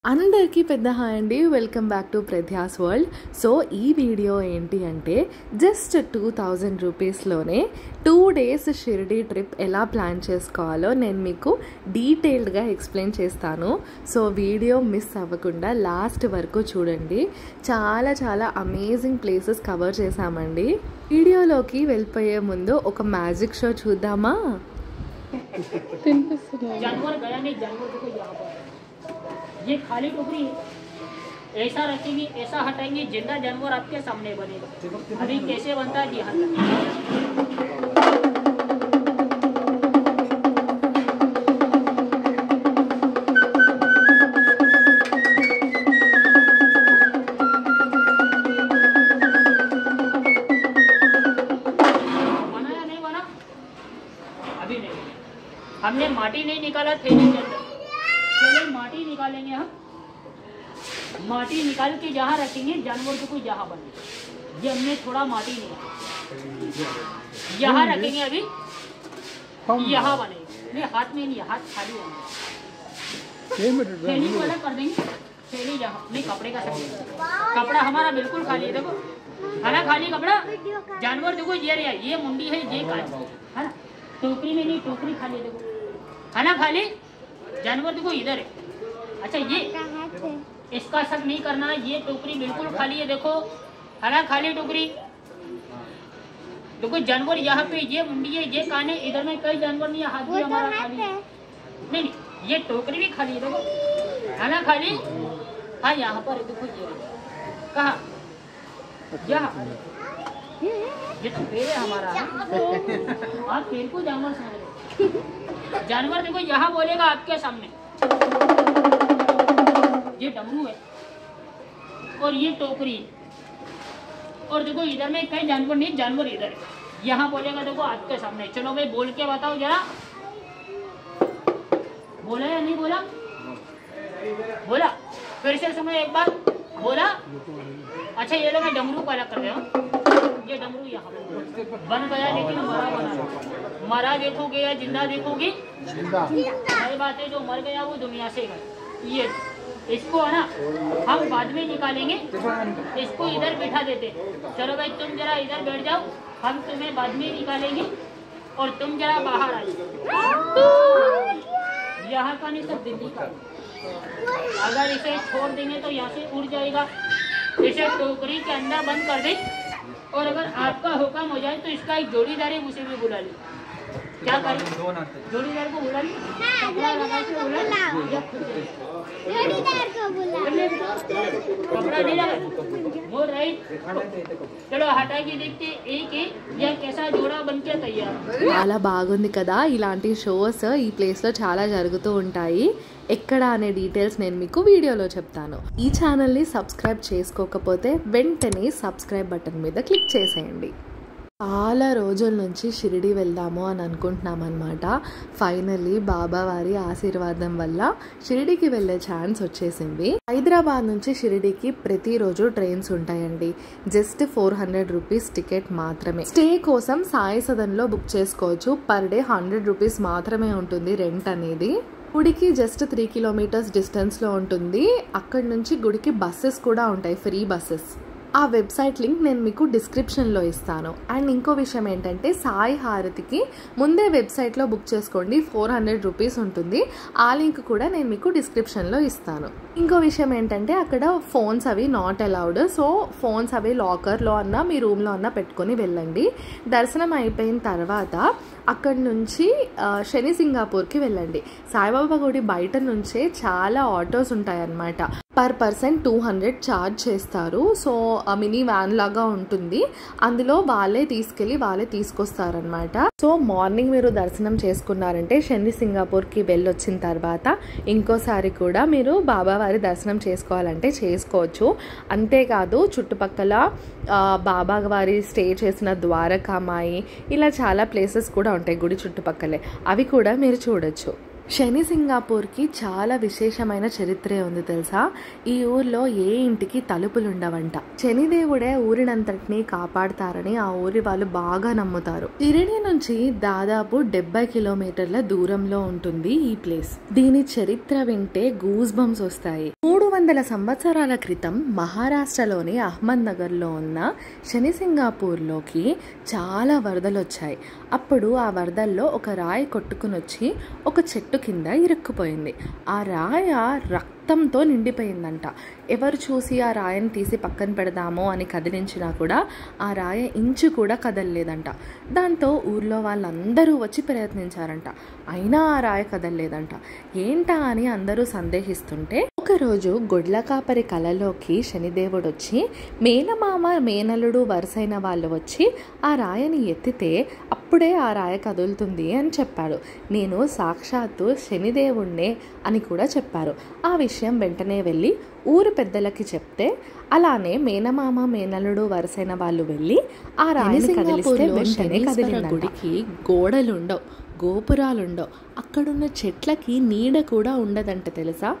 అందరికీ పెద్ద హాయ్ అండి welcome back to Pradhyas world so ఈ వీడియో ఏంటి అంటే జస్ట్ టూ థౌజండ్ రూపీస్లోనే టూ డేస్ షిరిడి ట్రిప్ ఎలా ప్లాన్ చేసుకోవాలో నేను మీకు డీటెయిల్డ్గా ఎక్స్ప్లెయిన్ చేస్తాను సో వీడియో మిస్ అవ్వకుండా లాస్ట్ వరకు చూడండి చాలా చాలా అమేజింగ్ ప్లేసెస్ కవర్ చేశామండి వీడియోలోకి వెళ్ళిపోయే ముందు ఒక మ్యాజిక్ షో చూద్దామా जानवर गया नहीं जानवर देखो यहाँ पर ये खाली टोकरी है ऐसा रखेंगे ऐसा हटाएंगे जिंदा जानवर आपके सामने बनेगा अभी कैसे बनता है जी हाँ बना या नहीं बना अभी नहीं हमने माटी नहीं निकाला थैली के अंदर चलिए माटी निकालेंगे हम माटी निकाल के जहाँ रखेंगे जानवर को कोई जहाँ बने ये हमने थोड़ा माटी निकाला यहाँ रखेंगे अभी यहाँ बनेगा नहीं हाथ में नहीं हाथ खाली बनेगा थैली को अलग कर देंगे थैली जहाँ नहीं कपड़े का सब कपड़ा हमारा बिल्कुल खाली है देखो है ना खाली कपड़ा जानवर देखो ये रहा ये मुंडी है ये काट है ना टोकरी में नहीं टोकरी खाली है देखो है ना खाली जानवर देखो इधर है अच्छा ये इसका शक नहीं करना ये टोकरी बिल्कुल खाली है देखो है ना खाली टोकरी देखो जानवर यहाँ पे ये मुंडी है ये कान है इधर में कई जानवर नहीं है हाथ भी हमारा खाली है नहीं नहीं ये टोकरी भी खाली है देखो है ना खाली हाँ यहाँ पर है, देखो ये रही। कहाँ यहाँ ये तो पेड़ है हमारा आप पेड़ को जानवर समझ रहे जानवर देखो यहाँ बोलेगा आपके सामने ये डमरू है और ये टोकरी और देखो इधर में कई जानवर नहीं जानवर इधर है यहाँ बोलेगा देखो आपके सामने चलो भाई बोल के बताओ जरा बोला या नहीं बोला बोला फिर से समय एक बार बोला अच्छा ये लो मैं डमरू को अलग कर दे रहा हूँ ये डमरू यहाँ पे बन गया लेकिन मरा बना मरा देखोगे या जिंदा देखोगे सही बात है जो मर गया वो दुनिया से गया ये इसको है ना हम बाद में निकालेंगे इसको इधर बिठा देते चलो भाई तुम जरा इधर बैठ जाओ हम तुम्हें बाद में निकालेंगे और तुम जरा बाहर आइए यहाँ का नहीं सब दिल्ली का अगर इसे छोड़ देंगे तो यहाँ से उड़ जाएगा इसे टोकरी के अंदर बंद कर दें और अगर आपका हुक्म हो जाए तो इसका एक जोड़ीदार है उसे भी बुला ले क्या करें जोड़ीदार को बुला ले कपड़ा लगा के बुला ले या खुद ले। जोड़ीदार को बुला कर ले। कपड़ा नहीं लगा मोड़ राइट चलो हटा के देखते एक एक या कैसा जोड़ा बन के तैयार చాలా బాగుంది కదా ఇలాంటి షోస్ ఈ ప్లేస్లో చాలా జరుగుతూ ఉంటాయి ఎక్కడ అనే డీటెయిల్స్ నేను మీకు వీడియోలో చెప్తాను ఈ ఛానల్ని సబ్స్క్రైబ్ చేసుకోకపోతే వెంటనే సబ్స్క్రైబ్ బటన్ మీద క్లిక్ చేసేయండి చాలా రోజుల నుంచి షిరిడి వెళ్దాము అని అనుకుంటున్నాం అనమాట ఫైనల్లీ బాబా వారి ఆశీర్వాదం వల్ల షిరిడికి వెళ్ళే ఛాన్స్ వచ్చేసింది హైదరాబాద్ నుంచి షిరిడికి ప్రతిరోజు ట్రైన్స్ ఉంటాయండి just four hundred rupees ticket మాత్రమే స్టే కోసం సాయి సదన్లో బుక్ చేసుకోవచ్చు పర్ డే హండ్రెడ్ రూపీస్ మాత్రమే ఉంటుంది రెంట్ అనేది గుడికి జస్ట్ త్రీ కిలోమీటర్స్ డిస్టెన్స్లో ఉంటుంది అక్కడి నుంచి గుడికి బస్సెస్ కూడా ఉంటాయి ఫ్రీ బస్సెస్ ఆ వెబ్సైట్ లింక్ నేను మీకు డిస్క్రిప్షన్లో ఇస్తాను అండ్ ఇంకో విషయం ఏంటంటే సాయి హారతికి ముందే వెబ్సైట్లో బుక్ చేసుకోండి ఫోర్ హండ్రెడ్ రూపీస్ ఉంటుంది ఆ లింక్ కూడా నేను మీకు డిస్క్రిప్షన్లో ఇస్తాను ఇంకో విషయం ఏంటంటే అక్కడ ఫోన్స్ అవి నాట్ అలౌడ్ సో ఫోన్స్ అవి లాకర్లో అన్నా మీ రూమ్లో అన్నా పెట్టుకొని వెళ్ళండి దర్శనం అయిపోయిన తర్వాత అక్కడి నుంచి ఆ, శని సింగాపూర్కి వెళ్ళండి సాయిబాబా గుడి బయట నుంచే చాలా ఆటోస్ ఉంటాయన్నమాట per person two hundred charge చేస్తారు సో ఆ మినీ వ్యాన్ లాగా ఉంటుంది అందులో వాళ్ళే తీసుకెళ్ళి వాళ్ళే తీసుకొస్తారనమాట సో మార్నింగ్ మీరు దర్శనం చేసుకున్నారంటే శని సింగాపూర్కి వెళ్ళొచ్చిన తర్వాత ఇంకోసారి కూడా మీరు బాబావారి దర్శనం చేసుకోవాలంటే చేసుకోవచ్చు అంతేకాదు చుట్టుపక్కల ఆ, బాబా వారి స్టే చేసిన ద్వారకామాయి ఇలా చాలా ప్లేసెస్ కూడా ఉంటాయి గుడి చుట్టుపక్కలే అవి కూడా మీరు చూడొచ్చు శని సింగాపూర్కి చాలా విశేషమైన చరిత్రే ఉంది తెలుసా ఈ ఊర్లో ఏ ఇంటికి తలుపులు ఉండవంట శనిదేవుడే ఊరినంతటిని కాపాడతారని ఆ ఊరి వాళ్ళు బాగా నమ్ముతారు షిరిడి నుంచి దాదాపు డెబ్బై కిలోమీటర్ల దూరంలో ఉంటుంది ఈ ప్లేస్ దీని చరిత్ర వింటే గూస్ బంప్స్ వస్తాయి మూడు వందల సంవత్సరాల క్రితం మహారాష్ట్రలోని అహ్మద్ నగర్లో ఉన్న శని సింగాపూర్లోకి చాలా వరదలు వచ్చాయి అప్పుడు ఆ వరదల్లో ఒక రాయి కొట్టుకుని వచ్చి ఒక చెట్టు కింద ఇరుక్కుపోయింది ఆ రాయ రక్తంతో నిండిపోయిందంట ఎవరు చూసి ఆ రాయని తీసి పక్కన పెడదామో అని కదిలించినా కూడా ఆ రాయ ఇంచు కూడా కదలలేదంట దాంతో ఊర్లో వాళ్ళందరూ వచ్చి ప్రయత్నించారంట అయినా ఆ రాయ కదలలేదంట ఏంటా అని అందరూ సందేహిస్తుంటే ఒకరోజు గొడ్ల కాపరి కలలోకి శనిదేవుడు వచ్చి మేనమామ మేనలుడు వరుసైన వాళ్ళు వచ్చి ఆ రాయని ఎత్తితే అప్పుడే ఆ రాయ కదులుతుంది అని చెప్పాడు నేను సాక్షాత్తు శనిదేవుణ్ణే అని కూడా చెప్పారు ఆ విషయం వెంటనే వెళ్ళి ఊరు పెద్దలకి చెప్తే అలానే మేనమామ మేనలుడు వరుసైన వాళ్ళు వెళ్ళి ఆ రాయిని కదిలిస్తే వెంటనే కదిలిందంట. గుడికి గోడలుండవు గోపురాలుండవు అక్కడున్న చెట్లకి నీడ కూడా ఉండదంట తెలుసా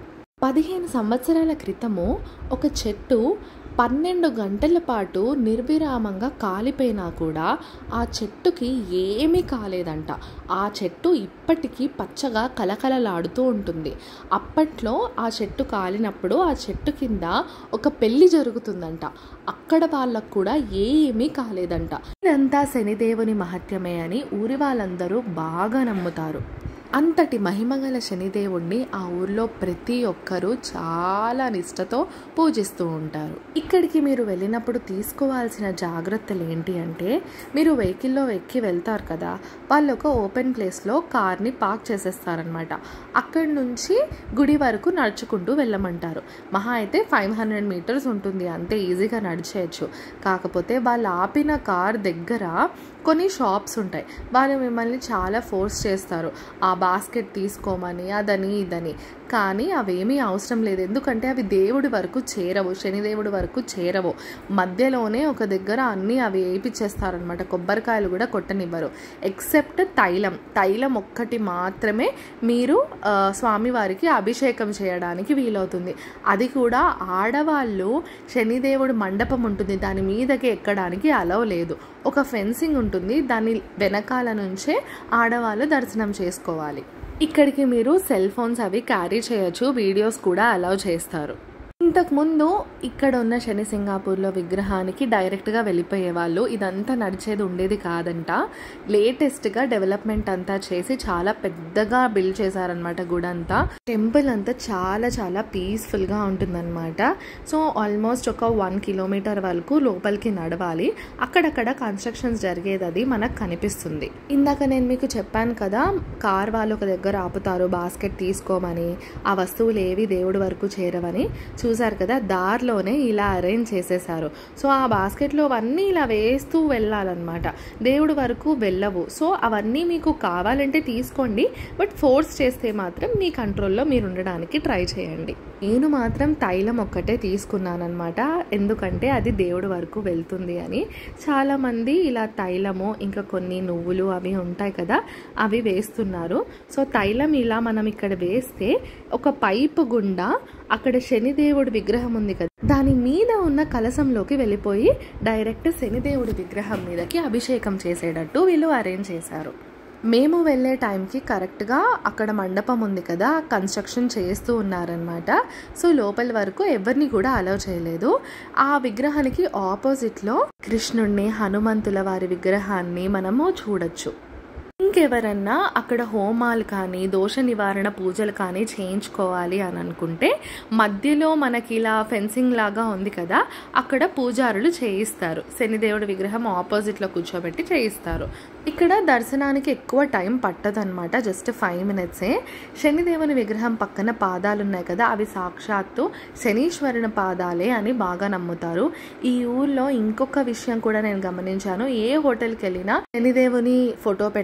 పదిహేను సంవత్సరాల క్రితము ఒక చెట్టు పన్నెండు గంటల పాటు నిర్విరామంగా కాలిపోయినా కూడా ఆ చెట్టుకి ఏమీ కాలేదంట ఆ చెట్టు ఇప్పటికీ పచ్చగా కలకలలాడుతూ ఉంటుంది అప్పట్లో ఆ చెట్టు కాలినప్పుడు ఆ చెట్టు కింద ఒక పెళ్లి జరుగుతుందంట అక్కడ వాళ్ళకు కూడా ఏమీ కాలేదంట ఇదంతా శనిదేవుని మహత్యమే అని ఊరి వాళ్ళందరూ బాగా నమ్ముతారు అంతటి మహిమగల శనిదేవుణ్ణి ఆ ఊర్లో ప్రతి ఒక్కరూ చాలా నిష్టతో పూజిస్తూ ఉంటారు ఇక్కడికి మీరు వెళ్ళినప్పుడు తీసుకోవాల్సిన జాగ్రత్తలు ఏంటి అంటే మీరు వెహికల్లో ఎక్కి వెళ్తారు కదా వాళ్ళు ఒక ఓపెన్ ప్లేస్లో కార్ని పార్క్ చేసేస్తారనమాట అక్కడి నుంచి గుడి వరకు నడుచుకుంటూ వెళ్ళమంటారు మహా అయితే ఫైవ్ హండ్రెడ్ మీటర్స్ ఉంటుంది అంతే ఈజీగా నడిచేయచ్చు కాకపోతే వాళ్ళు ఆపిన కార్ దగ్గర కొన్ని షాప్స్ ఉంటాయి వాళ్ళు మిమ్మల్ని చాలా ఫోర్స్ చేస్తారు ఆ బాస్కెట్ తీసుకోమని అదని ఇదని కానీ అవేమీ అవసరం లేదు ఎందుకంటే అవి దేవుడి వరకు చేరవు శనిదేవుడి వరకు చేరవు మధ్యలోనే ఒక దగ్గర అన్నీ అవి వేయించేస్తారనమాట కొబ్బరికాయలు కూడా కొట్టనివ్వరు ఎక్సెప్ట్ తైలం తైలం ఒక్కటి మాత్రమే మీరు ఆ, స్వామివారికి అభిషేకం చేయడానికి వీలవుతుంది అది కూడా ఆడవాళ్ళు శనిదేవుడు మండపం ఉంటుంది దాని మీదకి ఎక్కడానికి అలవ్ లేదు ఒక ఫెన్సింగ్ ఉంటుంది దాని వెనకాల నుంచే ఆడవాళ్ళు దర్శనం చేసుకోవాలి ఇక్కడికి మీరు సెల్ ఫోన్స్ అవి క్యారీ చేయొచ్చు వీడియోస్ కూడా అలౌ చేస్తారు ఇంతకుముందు ఇక్కడ ఉన్న శని సింగాపూర్లో విగ్రహానికి డైరెక్ట్గా వెళ్ళిపోయే వాళ్ళు ఇదంతా నడిచేది ఉండేది కాదంట లేటెస్ట్గా డెవలప్మెంట్ అంతా చేసి చాలా పెద్దగా బిల్డ్ చేశారనమాట గుడి అంతా టెంపుల్ అంతా చాలా చాలా పీస్ఫుల్గా ఉంటుందన్నమాట సో ఆల్మోస్ట్ ఒక వన్ కిలోమీటర్ వరకు లోపలికి నడవాలి అక్కడక్కడ కన్స్ట్రక్షన్స్ జరిగేది అది మనకు కనిపిస్తుంది ఇందాక నేను మీకు చెప్పాను కదా కార్ వాళ్ళు ఒక దగ్గర ఆపుతారు బాస్కెట్ తీసుకోమని ఆ వస్తువులు ఏవి దేవుడి వరకు చేరవని చూసారు కదా దారిలోనే ఇలా అరేంజ్ చేసేసారు సో ఆ బాస్కెట్లో అవన్నీ ఇలా వేస్తూ వెళ్ళాలన్నమాట దేవుడి వరకు వెళ్ళవు సో అవన్నీ మీకు కావాలంటే తీసుకోండి బట్ ఫోర్స్ చేస్తే మాత్రం మీ కంట్రోల్లో మీరు ఉండడానికి ట్రై చేయండి నేను మాత్రం తైలం ఒక్కటే తీసుకున్నానమాట ఎందుకంటే అది దేవుడి వరకు వెళ్తుంది అని చాలామంది ఇలా తైలము ఇంకా కొన్ని నువ్వులు అవి ఉంటాయి కదా అవి వేస్తున్నారు సో తైలం ఇలా మనం ఇక్కడ వేస్తే ఒక పైపు గుండా అక్కడ శనిదేవుడి విగ్రహం ఉంది కదా దాని మీద ఉన్న కలసంలోకి వెళ్ళిపోయి డైరెక్ట్ శనిదేవుడి విగ్రహం మీదకి అభిషేకం చేసేటట్టు వీళ్ళు అరేంజ్ చేశారు మేము వెళ్ళే టైంకి కరెక్ట్గా అక్కడ మండపం ఉంది కదా కన్స్ట్రక్షన్ చేస్తూ ఉన్నారనమాట సో లోపల వరకు ఎవరిని కూడా అలౌ చేయలేదు ఆ విగ్రహానికి ఆపోజిట్లో కృష్ణుడిని హనుమంతుల వారి విగ్రహాన్ని మనము చూడొచ్చు ఇంకెవరన్నా అక్కడ హోమాలు కానీ దోష నివారణ పూజలు కానీ చేయించుకోవాలి అని అనుకుంటే మధ్యలో మనకి ఇలా ఫెన్సింగ్ లాగా ఉంది కదా అక్కడ పూజారులు చేయిస్తారు శనిదేవుడి విగ్రహం ఆపోజిట్లో కూర్చోబెట్టి చేయిస్తారు ఇక్కడ దర్శనానికి ఎక్కువ టైం పట్టదనమాట జస్ట్ ఫైవ్ మినిట్సే శనిదేవుని విగ్రహం పక్కన పాదాలు ఉన్నాయి కదా అవి సాక్షాత్తు శనీశ్వరుని పాదాలే అని బాగా నమ్ముతారు ఈ ఊర్లో ఇంకొక విషయం కూడా నేను గమనించాను ఏ హోటల్కి వెళ్ళినా శనిదేవుని ఫోటో పెట్టుకొని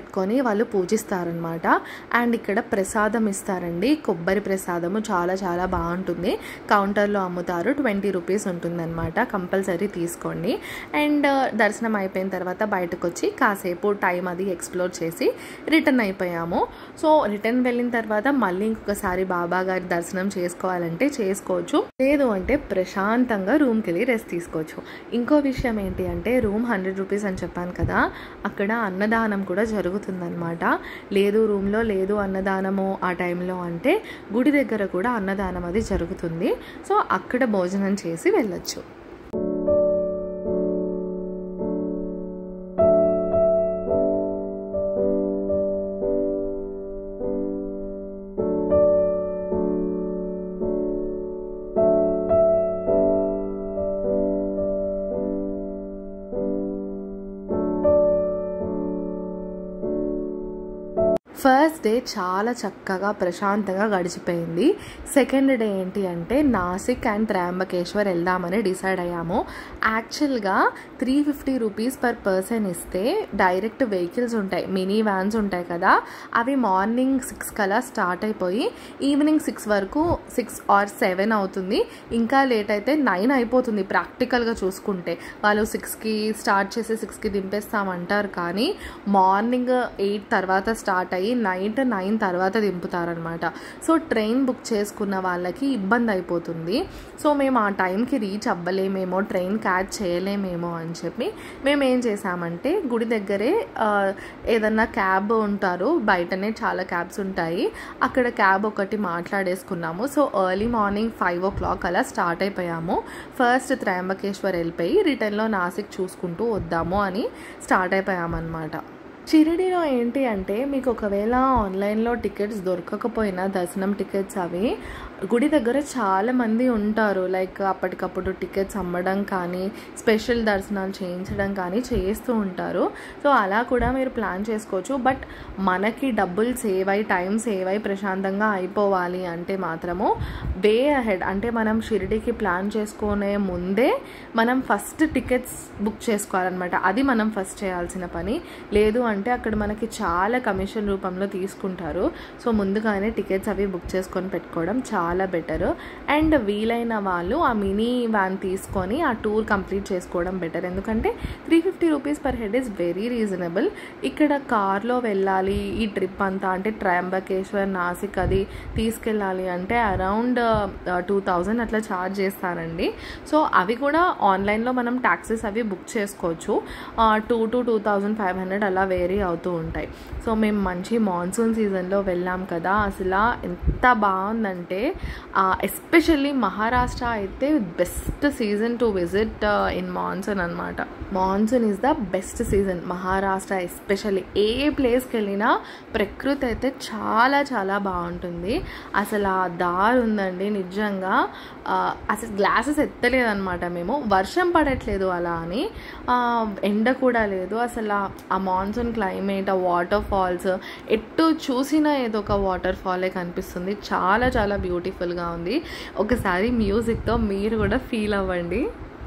వాళ్ళు పూజిస్తారనమాట అండ్ ఇక్కడ ప్రసాదం ఇస్తారండి కొబ్బరి ప్రసాదము చాలా చాలా బాగుంటుంది కౌంటర్లో అమ్ముతారు ట్వంటీ రూపీస్ ఉంటుందన్నమాట కంపల్సరీ తీసుకోండి అండ్ దర్శనం అయిపోయిన తర్వాత బయటకు వచ్చి కాసేపు టైం అది ఎక్స్ప్లోర్ చేసి రిటర్న్ అయిపోయాము సో రిటర్న్ వెళ్ళిన తర్వాత మళ్ళీ ఇంకొకసారి బాబా గారి దర్శనం చేసుకోవాలంటే చేసుకోవచ్చు లేదు అంటే ప్రశాంతంగా రూమ్కి వెళ్ళి రెస్ట్ తీసుకోవచ్చు ఇంకో విషయం ఏంటి అంటే రూమ్ హండ్రెడ్ రూపీస్ అని చెప్పాను కదా అక్కడ అన్నదానం కూడా జరుగుతుందన్నమాట లేదు రూమ్లో లేదు అన్నదానము ఆ టైంలో అంటే గుడి దగ్గర కూడా అన్నదానం అది జరుగుతుంది సో అక్కడ భోజనం చేసి వెళ్ళొచ్చు ఫస్ట్ డే చాలా చక్కగా ప్రశాంతంగా గడిచిపోయింది సెకండ్ డే ఏంటి అంటే నాసిక్ అండ్ త్రయంబకేశ్వర్ వెళ్దామని డిసైడ్ అయ్యాము యాక్చువల్గా three fifty rupees per person ఇస్తే డైరెక్ట్ వెహికల్స్ ఉంటాయి మినీ వ్యాన్స్ ఉంటాయి కదా అవి మార్నింగ్ సిక్స్ కలా స్టార్ట్ అయిపోయి ఈవినింగ్ సిక్స్ వరకు సిక్స్ ఆర్ సెవెన్ అవుతుంది ఇంకా లేట్ అయితే నైన్ అయిపోతుంది ప్రాక్టికల్గా చూసుకుంటే వాళ్ళు సిక్స్కి స్టార్ట్ చేసి సిక్స్కి దింపేస్తామంటారు కానీ మార్నింగ్ ఎయిట్ తర్వాత స్టార్ట్ అయ్యి నైట్ నైన్ తర్వాత దింపుతారనమాట సో ట్రైన్ బుక్ చేసుకున్న వాళ్ళకి ఇబ్బంది అయిపోతుంది సో మేము ఆ టైంకి రీచ్ అవ్వలేమేమో ట్రైన్ క్యాచ్ చేయలేమేమో అని చెప్పి మేము ఏం చేసామంటే గుడి దగ్గరే ఆ, ఏదన్నా క్యాబ్ ఉంటారు బయటనే చాలా క్యాబ్స్ ఉంటాయి అక్కడ క్యాబ్ ఒకటి మాట్లాడేసుకున్నాము so early morning five o'clock అలా స్టార్ట్ అయిపోయాము ఫస్ట్ త్రయంబకేశ్వర్ వెళ్ళిపోయి రిటర్న్లో నాసిక్ చూసుకుంటూ వద్దాము అని స్టార్ట్ అయిపోయామన్నమాట షిరిడీలో ఏంటి అంటే మీకు ఒకవేళ ఆన్లైన్లో టికెట్స్ దొరకకపోయినా దర్శనం టికెట్స్ అవి గుడి దగ్గర చాలా మంది ఉంటారు లైక్ అప్పటికప్పుడు టికెట్స్ అమ్మడం కానీ స్పెషల్ దర్శనాలు చేయించడం కానీ చేస్తూ ఉంటారు సో అలా కూడా మీరు ప్లాన్ చేసుకోవచ్చు బట్ మనకి డబ్బులు సేవ్ అయి టైం సేవ్ అయి ప్రశాంతంగా అయిపోవాలి అంటే మాత్రము వే అహెడ్ అంటే మనం షిరిడీకి ప్లాన్ చేసుకునే ముందే మనం ఫస్ట్ టికెట్స్ బుక్ చేసుకోవాలన్నమాట అది మనం ఫస్ట్ చేయాల్సిన పని లేదు అంటే అక్కడ మనకి చాలా కమిషన్ రూపంలో తీసుకుంటారు సో ముందుగానే టికెట్స్ అవి బుక్ చేసుకొని పెట్టుకోవడం చాలా బెటర్ అండ్ వీలైన వాళ్ళు ఆ మినీ వ్యాన్ తీసుకొని ఆ టూర్ కంప్లీట్ చేసుకోవడం బెటర్ ఎందుకంటే three fifty rupees per head is very reasonable ఇక్కడ కార్లో వెళ్ళాలి ఈ ట్రిప్ అంతా అంటే ట్రయంబకేశ్వర్ నాసిక్ అది తీసుకెళ్ళాలి అంటే అరౌండ్ టూ థౌజండ్ అట్లా ఛార్జ్ చేస్తారండి సో అవి కూడా ఆన్లైన్లో మనం ట్యాక్సెస్ అవి బుక్ చేసుకోవచ్చు two to two thousand five hundred అలా వేరీ అవుతూ ఉంటాయి సో మేము మంచి మాన్సూన్ సీజన్లో వెళ్ళాం కదా అసలు ఎంత బాగుందంటే ఎస్పెషల్లీ మహారాష్ట్ర అయితే best season to visit in monsoon అనమాట monsoon is the best season Maharashtra especially ఏ ప్లేస్కి వెళ్ళినా ప్రకృతి అయితే చాలా చాలా బాగుంటుంది అసలు ఆ దారి ఉందండి నిజంగా ఆ, అసలు గ్లాసెస్ ఎత్తలేదన్నమాట మేము వర్షం పడట్లేదు అలా అని ఆ, ఎండ కూడా లేదు అసలు ఆ- ఆ మాన్సూన్ క్లైమేట్ ఆ వాటర్ ఫాల్స్ ఎటు చూసినా ఏదో ఒక వాటర్ ఫాలే కనిపిస్తుంది చాలా చాలా బ్యూటిఫుల్గా ఉంది ఒకసారి మ్యూజిక్తో మీరు కూడా ఫీల్ అవ్వండి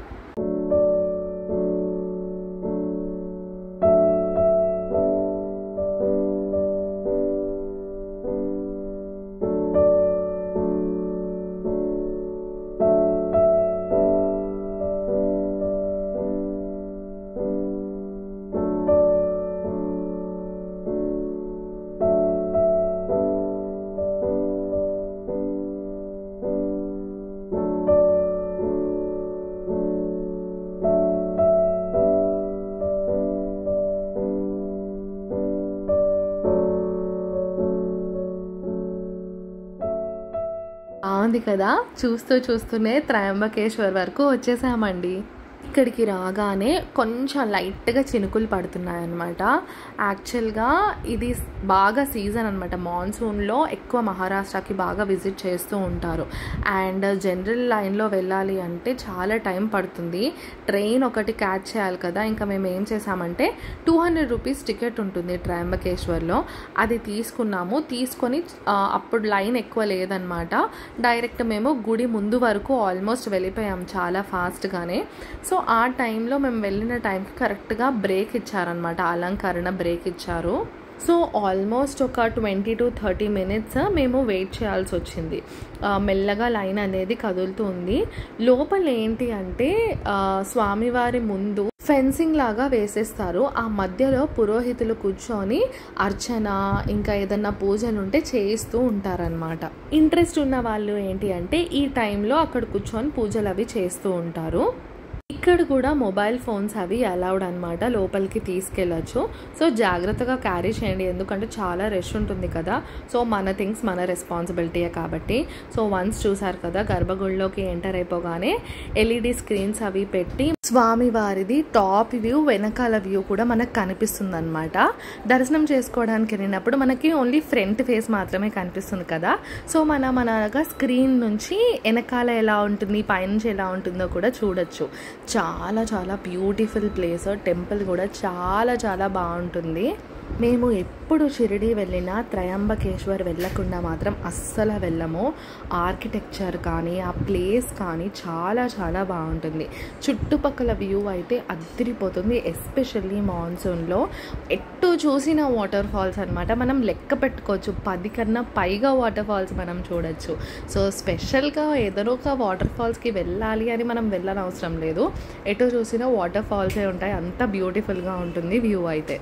బాగుంది కదా చూస్తూ చూస్తూనే త్రయంబకేశ్వర్ వరకు వచ్చేసామండి ఇక్కడికి రాగానే కొంచెం లైట్గా చినుకులు పడుతున్నాయి అనమాట యాక్చువల్గా ఇది బాగా సీజన్ అనమాట మాన్సూన్లో ఎక్కువ మహారాష్ట్రకి బాగా విజిట్ చేస్తూ ఉంటారు అండ్ జనరల్ లైన్లో వెళ్ళాలి అంటే చాలా టైం పడుతుంది ట్రైన్ ఒకటి క్యాచ్ చేయాలి కదా ఇంకా మేము ఏం చేసామంటే టూ హండ్రెడ్ రూపీస్ టికెట్ ఉంటుంది ట్రయంబకేశ్వర్లో అది తీసుకున్నాము తీసుకొని ఆ, అప్పుడు లైన్ ఎక్కువ లేదనమాట డైరెక్ట్ మేము గుడి ముందు వరకు ఆల్మోస్ట్ వెళ్ళిపోయాం చాలా ఫాస్ట్గానే సో ఆ టైంలో మేము వెళ్ళిన టైంకి కరెక్ట్గా బ్రేక్ ఇచ్చారనమాట అలంకరణ బ్రేక్ ఇచ్చారు సో ఆల్మోస్ట్ ఒక ట్వంటీ టు థర్టీ మినిట్స్ మేము వెయిట్ చేయాల్సి వచ్చింది ఆ, మెల్లగా లైన్ అనేది కదులుతూ ఉంది లోపల ఏంటి అంటే ఆ, స్వామివారి ముందు ఫెన్సింగ్ లాగా వేసేస్తారు ఆ మధ్యలో పురోహితులు కూర్చొని అర్చన ఇంకా ఏదన్నా పూజలు ఉంటే చేయిస్తూ ఉంటారనమాట ఇంట్రెస్ట్ ఉన్న వాళ్ళు ఏంటి అంటే ఈ టైంలో అక్కడ కూర్చొని పూజలు అవి చేస్తూ ఉంటారు ఇక్కడ కూడా మొబైల్ ఫోన్స్ అవి అలౌడ్ అనమాట లోపలికి తీసుకెళ్ళచ్చు సో జాగ్రత్తగా క్యారీ చేయండి ఎందుకంటే చాలా రష్ ఉంటుంది కదా సో మన థింగ్స్ మన రెస్పాన్సిబిలిటీయే కాబట్టి సో వన్స్ చూసారు కదా గర్భగుడిలోకి ఎంటర్ అయిపోగానే ఎల్ఈడి స్క్రీన్స్ అవి పెట్టి స్వామి వారిది టాప్ వ్యూ వెనకాల వ్యూ కూడా మనకు కనిపిస్తుంది అనమాట దర్శనం చేసుకోవడానికి వెళ్ళినప్పుడు మనకి ఓన్లీ ఫ్రంట్ ఫేస్ మాత్రమే కనిపిస్తుంది కదా సో మన మనగా స్క్రీన్ నుంచి వెనకాల ఎలా ఉంటుంది పైనుంచి ఎలా ఉంటుందో కూడా చూడొచ్చు చాలా చాలా బ్యూటిఫుల్ ప్లేస్ టెంపుల్ కూడా చాలా చాలా బాగుంటుంది మేము ఎప్పుడు షిరిడి వెళ్ళినా త్రయంబకేశ్వర్ వెళ్ళకుండా మాత్రం అస్సలు వెళ్ళము ఆర్కిటెక్చర్ కానీ ఆ ప్లేస్ కానీ చాలా చాలా బాగుంటుంది చుట్టుపక్కల వ్యూ అయితే అద్దరిపోతుంది ఎస్పెషల్లీ మాన్సూన్లో ఎటు చూసిన వాటర్ ఫాల్స్ అనమాట మనం లెక్క పెట్టుకోవచ్చు పది కన్నా పైగా వాటర్ ఫాల్స్ మనం చూడొచ్చు సో స్పెషల్గా ఏదో ఒక వాటర్ ఫాల్స్కి వెళ్ళాలి అని మనం వెళ్ళని అవసరం లేదు ఎటు చూసినా వాటర్ ఫాల్సే ఉంటాయి అంత బ్యూటిఫుల్గా ఉంటుంది వ్యూ అయితే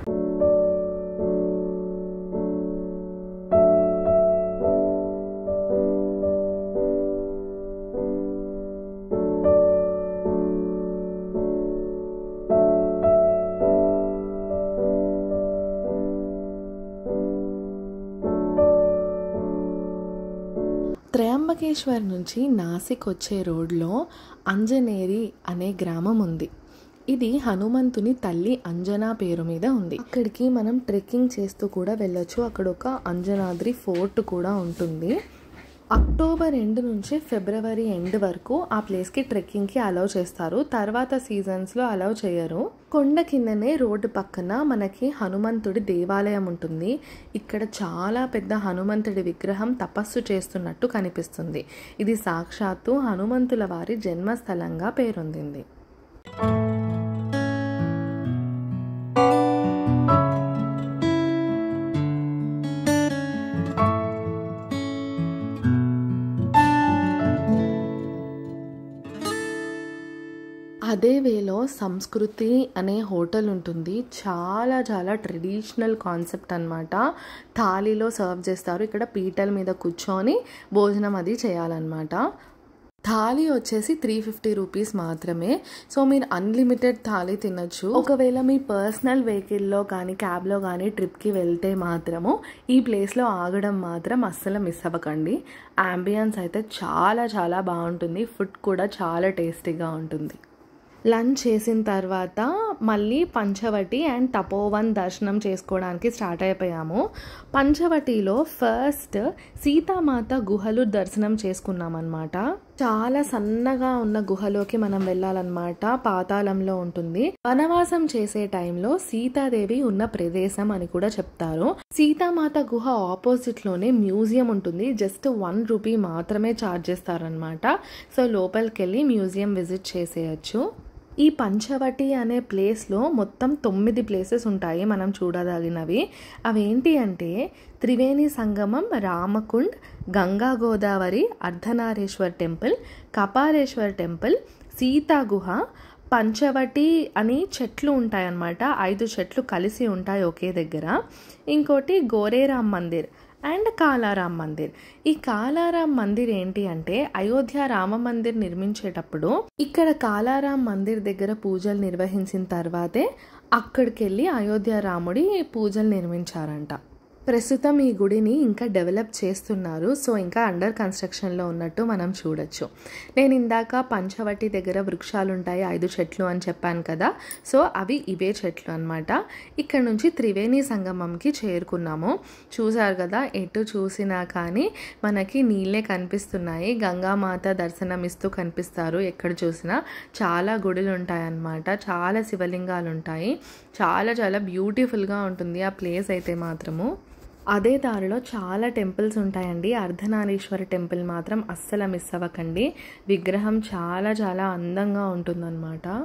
త్రయంబకేశ్వర్ నుంచి నాసిక్ వచ్చే రోడ్లో అంజనేరి అనే గ్రామం ఉంది ఇది హనుమంతుని తల్లి అంజనా పేరు మీద ఉంది అక్కడికి మనం ట్రెక్కింగ్ చేస్తూ కూడా వెళ్ళొచ్చు అక్కడ ఒక అంజనాద్రి ఫోర్ట్ కూడా ఉంటుంది అక్టోబర్ ఎండ్ నుంచి ఫిబ్రవరి ఎండ్ వరకు ఆ ప్లేస్కి ట్రెక్కింగ్కి అలౌ చేస్తారు తర్వాత సీజన్స్లో అలౌ చేయరు కొండ కిందనే రోడ్డు పక్కన మనకి హనుమంతుడి దేవాలయం ఉంటుంది ఇక్కడ చాలా పెద్ద హనుమంతుడి విగ్రహం తపస్సు చేస్తున్నట్టు కనిపిస్తుంది ఇది సాక్షాత్తు హనుమంతుల వారి జన్మస్థలంగా పేరొందింది అదే వేలో సంస్కృతి అనే హోటల్ ఉంటుంది చాలా చాలా ట్రెడిషనల్ కాన్సెప్ట్ అనమాట థాలీలో సర్వ్ చేస్తారు ఇక్కడ పీటల మీద కూర్చొని భోజనం అది చేయాలన్నమాట థాలీ వచ్చేసి త్రీ ఫిఫ్టీ రూపీస్ మాత్రమే సో మీరు అన్లిమిటెడ్ థాలీ తినొచ్చు ఒకవేళ మీ పర్సనల్ వెహికల్లో కానీ క్యాబ్లో కానీ ట్రిప్కి వెళ్తే మాత్రము ఈ ప్లేస్లో ఆగడం మాత్రం అస్సలు మిస్ అవ్వకండి అంబియన్స్ అయితే చాలా చాలా బాగుంటుంది ఫుడ్ కూడా చాలా టేస్టీగా ఉంటుంది లంచ్ చేసిన తర్వాత మళ్ళీ పంచవటి అండ్ తపోవన్ దర్శనం చేసుకోవడానికి స్టార్ట్ అయిపోయాము పంచవటిలో ఫస్ట్ సీతామాత గుహలు దర్శనం చేసుకున్నాం అనమాట చాలా సన్నగా ఉన్న గుహలోకి మనం వెళ్ళాలన్నమాట పాతాళంలో ఉంటుంది వనవాసం చేసే టైంలో సీతాదేవి ఉన్న ప్రదేశం అని కూడా చెప్తారు సీతామాత గుహ ఆపోజిట్ లోనే మ్యూజియం ఉంటుంది జస్ట్ వన్ రూపీ మాత్రమే ఛార్జ్ చేస్తారనమాట సో లోపలికి వెళ్ళి మ్యూజియం విజిట్ చేసేయచ్చు ఈ పంచవటి అనే ప్లేస్లో మొత్తం తొమ్మిది ప్లేసెస్ ఉంటాయి మనం చూడదగినవి అవేంటి అంటే త్రివేణి సంగమం రామకుండ్ గంగా గోదావరి అర్ధనారేశ్వర్ టెంపుల్ కపాలేశ్వర్ టెంపుల్ సీతా గుహ పంచవటి అని చెట్లు ఉంటాయన్నమాట ఐదు చెట్లు కలిసి ఉంటాయి ఒకే దగ్గర ఇంకోటి గోరేరామ్ మందిర్ అండ్ కాలారాం మందిర్ ఈ కాలారాం మందిర్ ఏంటి అంటే అయోధ్య రామ మందిర్ నిర్మించేటప్పుడు ఇక్కడ కాలారాం మందిర్ దగ్గర పూజలు నిర్వహించిన తర్వాతే అక్కడికి వెళ్ళి అయోధ్య రాముడి పూజలు నిర్మించారంట ప్రస్తుతం ఈ గుడిని ఇంకా డెవలప్ చేస్తున్నారు సో ఇంకా అండర్ కన్స్ట్రక్షన్లో ఉన్నట్టు మనం చూడొచ్చు నేను ఇందాక పంచవటి దగ్గర వృక్షాలు ఉంటాయి ఐదు చెట్లు అని చెప్పాను కదా సో అవి ఇవే చెట్లు అనమాట ఇక్కడ నుంచి త్రివేణి సంగమంకి చేరుకున్నాము చూసారు కదా ఎటు చూసినా కానీ మనకి నీళ్ళే కనిపిస్తున్నాయి గంగామాత దర్శనం ఇస్తూ కనిపిస్తారు ఎక్కడ చూసినా చాలా గుడులు ఉంటాయన్నమాట చాలా శివలింగాలు ఉంటాయి చాలా చాలా బ్యూటిఫుల్గా ఉంటుంది ఆ ప్లేస్ అయితే మాత్రము అదే దారిలో చాలా టెంపుల్స్ ఉంటాయండి అర్ధనారీశ్వర టెంపుల్ మాత్రం అస్సలు మిస్ అవ్వకండి విగ్రహం చాలా చాలా అందంగా ఉంటుందన్నమాట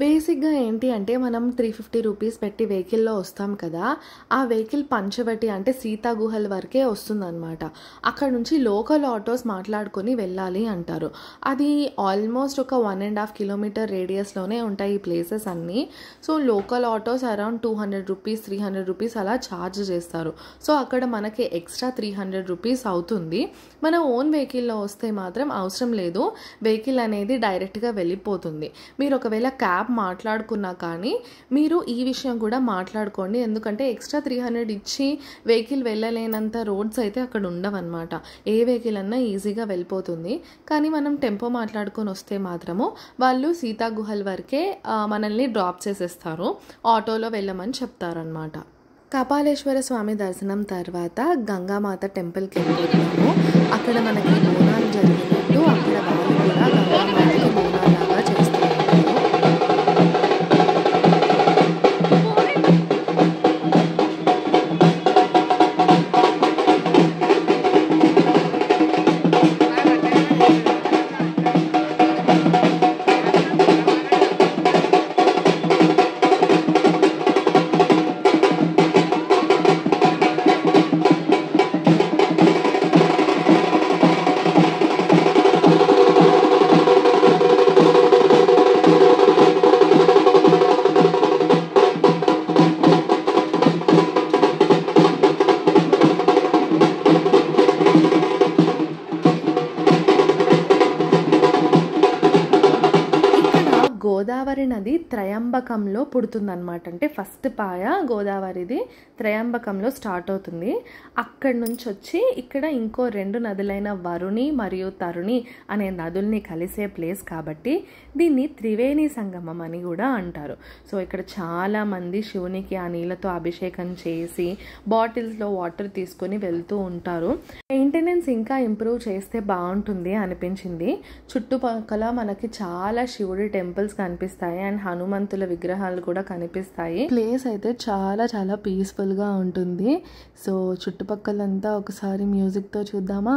బేసిక్గా ఏంటి అంటే మనం త్రీ ఫిఫ్టీ రూపీస్ పెట్టి వెహికల్లో వస్తాం కదా ఆ వెహికల్ పంచవటి అంటే సీతా గుహల్ వరకే వస్తుందన్నమాట అక్కడ నుంచి లోకల్ ఆటోస్ మాట్లాడుకొని వెళ్ళాలి అంటారు అది ఆల్మోస్ట్ ఒక వన్ అండ్ హాఫ్ కిలోమీటర్ రేడియస్లోనే ఉంటాయి ఈ ప్లేసెస్ అన్నీ so local autos around two hundred rupees three hundred rupees అలా ఛార్జ్ చేస్తారు సో అక్కడ మనకి ఎక్స్ట్రా త్రీ హండ్రెడ్ రూపీస్ అవుతుంది మన ఓన్ వెహికల్లో వస్తే మాత్రం అవసరం లేదు వెహికల్ అనేది డైరెక్ట్గా వెళ్ళిపోతుంది మీరు ఒకవేళ క్యాబ్ మాట్లాడుకున్నా కానీ మీరు ఈ విషయం కూడా మాట్లాడుకోండి ఎందుకంటే ఎక్స్ట్రా త్రీ హండ్రెడ్ ఇచ్చి వెహికల్ వెళ్ళలేనంత రోడ్స్ అయితే అక్కడ ఉండవన్నమాట ఏ వెహికల్ అన్నా ఈజీగా వెళ్ళిపోతుంది కానీ మనం టెంపో మాట్లాడుకొని వస్తే మాత్రము వాళ్ళు సీతా గుహల్ వరకే ఆ, మనల్ని డ్రాప్ చేసేస్తారు ఆటోలో వెళ్ళమని చెప్తారనమాట కపాలేశ్వర స్వామి దర్శనం తర్వాత గంగామాత టెంపుల్కి వెళ్ళిపోతున్నాము అక్కడ మనకి బోనాలు జరిగినట్టు అక్కడ వాళ్ళు కూడా గంగామాతకి బోనాలాగా చేస్తూ ఉంటారు ఇక్కడ గోదావరి నది త్రయంబకంలో పుడుతుందన్నమాట అంటే ఫస్ట్ పాయ గోదావరిది త్రయంబకంలో స్టార్ట్ అవుతుంది అక్కడి నుంచి వచ్చి ఇక్కడ ఇంకో రెండు నదులైన వరుణి మరియు తరుణి అనే నదుల్ని కలిసే ప్లేస్ కాబట్టి దీన్ని త్రివేణి సంగమం అని కూడా అంటారు సో ఇక్కడ చాలా మంది శివునికి ఆ నీళ్ళతో అభిషేకం చేసి బాటిల్స్లో వాటర్ తీసుకొని వెళ్తూ ఉంటారు మెయింటెనెన్స్ ఇంకా ఇంప్రూవ్ చేస్తే బాగుంటుంది అనిపించింది చుట్టుపక్కల మనకి చాలా శివుడి టెంపుల్స్ కనిపిస్తాయి అండ్ హనుమంతుల విగ్రహాలు కూడా కనిపిస్తాయి ప్లేస్ అయితే చాలా చాలా పీస్ఫుల్ గా ఉంటుంది సో చుట్టుపక్కలంతా ఒకసారి మ్యూజిక్ తో చూద్దామా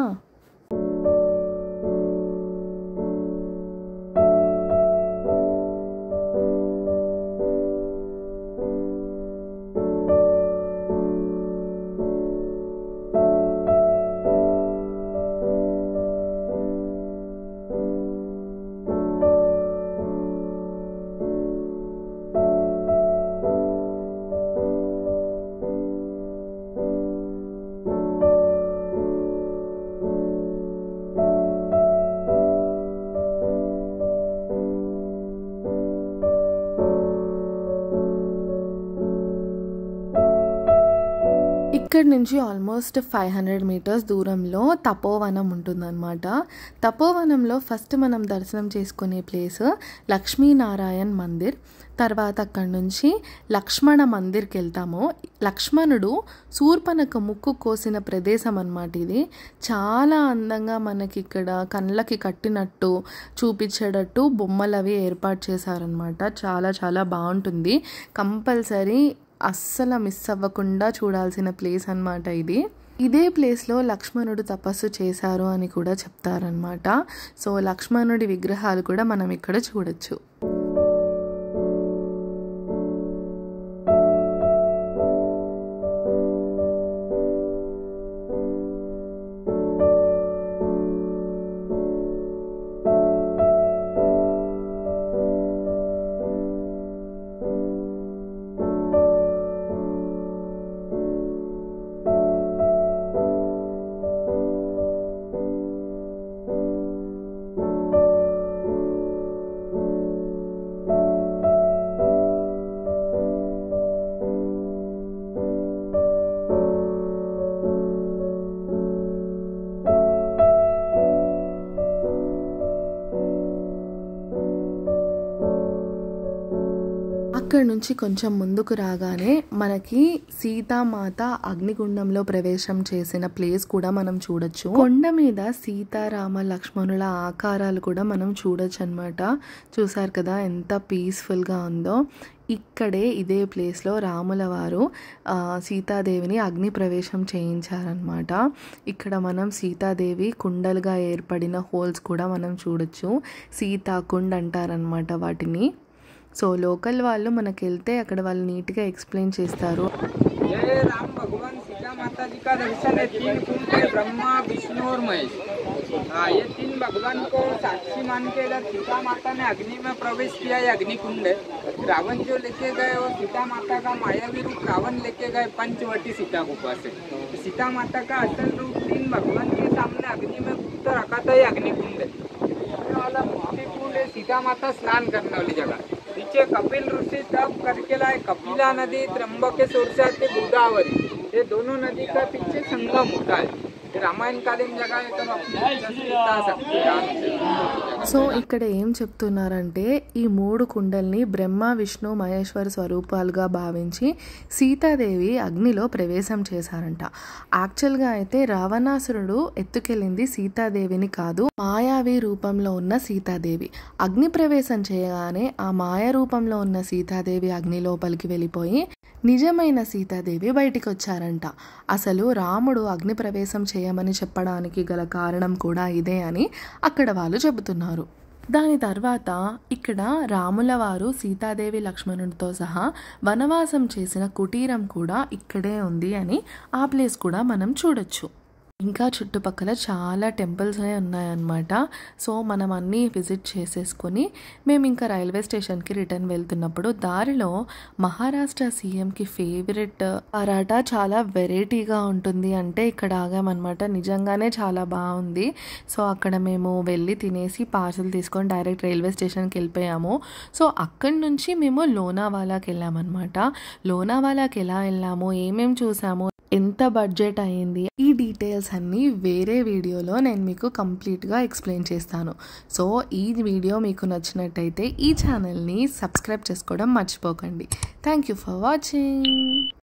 ఇక్కడ నుంచి ఆల్మోస్ట్ ఫైవ్ హండ్రెడ్ మీటర్స్ దూరంలో తపోవనం ఉంటుందన్నమాట తపోవనంలో ఫస్ట్ మనం దర్శనం చేసుకునే ప్లేస్ లక్ష్మీనారాయణ్ మందిర్ తర్వాత అక్కడి నుంచి లక్ష్మణ మందిర్కి వెళ్తాము లక్ష్మణుడు శూర్పణక ముక్కు కోసిన ప్రదేశం అన్నమాట ఇది చాలా అందంగా మనకి ఇక్కడ కళ్ళకి కట్టినట్టు చూపించేటట్టు బొమ్మలు అవి ఏర్పాటు చేశారనమాట చాలా చాలా బాగుంటుంది కంపల్సరీ అస్సలు మిస్ అవ్వకుండా చూడాల్సిన ప్లేస్ అన్నమాట ఇది ఇదే ప్లేస్లో లక్ష్మణుడు తపస్సు చేశారు అని కూడా చెప్తారనమాట సో లక్ష్మణుడి విగ్రహాలు కూడా మనం ఇక్కడ చూడొచ్చు అక్కడ నుంచి కొంచెం ముందుకు రాగానే మనకి సీతామాత అగ్నిగుండంలో ప్రవేశం చేసిన ప్లేస్ కూడా మనం చూడొచ్చు కొండ మీద సీతారామ లక్ష్మణుల ఆకారాలు కూడా మనం చూడొచ్చు అనమాట చూసారు కదా ఎంత పీస్ఫుల్ గా ఉందో ఇక్కడే ఇదే ప్లేస్లో రాముల వారు ఆ, సీతాదేవిని అగ్ని ప్రవేశం చేయించారనమాట ఇక్కడ మనం సీతాదేవి కుండలుగా ఏర్పడిన హోల్స్ కూడా మనం చూడొచ్చు సీతాకుండ్ అంటారనమాట వాటిని సో లోకల్ వాళ్ళు మనకి వెళ్తే అక్కడ వాళ్ళు నీట్గా ఎక్స్ప్లెయిన్ చేస్తారు ये राम भगवान सीता माता जी का दर्शन है तीन कुंड है ब्रह्मा विष्णु और महेश हाँ ये तीन भगवान को साक्षी मान के इधर सीता माता ने अग्नि में प्रवेश किया ये अग्नि कुंड है रावण जो लेके गए वो सीता माता का मायावी रूप रावण लेके गए पंचवटी सीता गुफा से तो सीता माता का असल रूप तीन भगवान के सामने अग्नि में गुप्त रखा था ये अग्नि कुंड है ये वाला मुक्ति कुंड है सीता माता स्नान करने वाली जगह नीचे कपिल ऋषि तप करके लाए कपिला नदी त्र्यंबकेश्वर से आते गोदावरी ये दोनों नदी का पीछे संगम होता है ये रामायण कालीन जगह है तब अपनी इच्छा से बता सकते हैं आराम से। సో ఇక్కడ ఏం చెప్తున్నారంటే ఈ మూడు కుండల్ని బ్రహ్మ విష్ణు మహేశ్వర స్వరూపాలుగా భావించి సీతాదేవి అగ్నిలో ప్రవేశం చేశారంట యాక్చువల్గా అయితే రావణాసురుడు ఎత్తుకెళ్ళింది సీతాదేవిని కాదు మాయావి రూపంలో ఉన్న సీతాదేవి అగ్ని ప్రవేశం చేయగానే ఆ మాయ రూపంలో ఉన్న సీతాదేవి అగ్ని లోపలికి వెళ్ళిపోయి నిజమైన సీతాదేవి బయటికి వచ్చారంట అసలు రాముడు అగ్ని ప్రవేశం చేయమని చెప్పడానికి గల కారణం కూడా ఇదే అని అక్కడ వాళ్ళు చెబుతున్నారు దాని తర్వాత ఇక్కడ రాముల వారు సీతాదేవి లక్ష్మణుడితో సహా వనవాసం చేసిన కుటీరం కూడా ఇక్కడే ఉంది అని ఆ ప్లేస్ కూడా మనం చూడొచ్చు ఇంకా చుట్టుపక్కల చాలా టెంపుల్స్ ఉన్నాయన్నమాట సో మనం అన్నీ విజిట్ చేసేసుకొని మేము ఇంకా రైల్వే స్టేషన్కి రిటర్న్ వెళ్తున్నప్పుడు దారిలో మహారాష్ట్ర సీఎంకి ఫేవరెట్ పరాటా చాలా వెరైటీగా ఉంటుంది అంటే ఇక్కడ ఆగామన్నమాట నిజంగానే చాలా బాగుంది సో అక్కడ మేము వెళ్ళి తినేసి పార్సల్ తీసుకొని డైరెక్ట్ రైల్వే స్టేషన్కి వెళ్ళిపోయాము సో అక్కడి నుంచి మేము లోనావాలాకి వెళ్ళామన్నమాట లోనావాలాకి ఎలా వెళ్ళాము ఏమేం చూసాము ఎంత బడ్జెట్ అయింది ఈ డీటెయిల్స్ అన్నీ వేరే వీడియోలో నేను మీకు కంప్లీట్గా ఎక్స్ప్లెయిన్ చేస్తాను సో ఈ వీడియో మీకు నచ్చినట్టయితే ఈ ఛానల్ని సబ్స్క్రైబ్ చేసుకోవడం మర్చిపోకండి థ్యాంక్ యూ ఫర్ వాచింగ్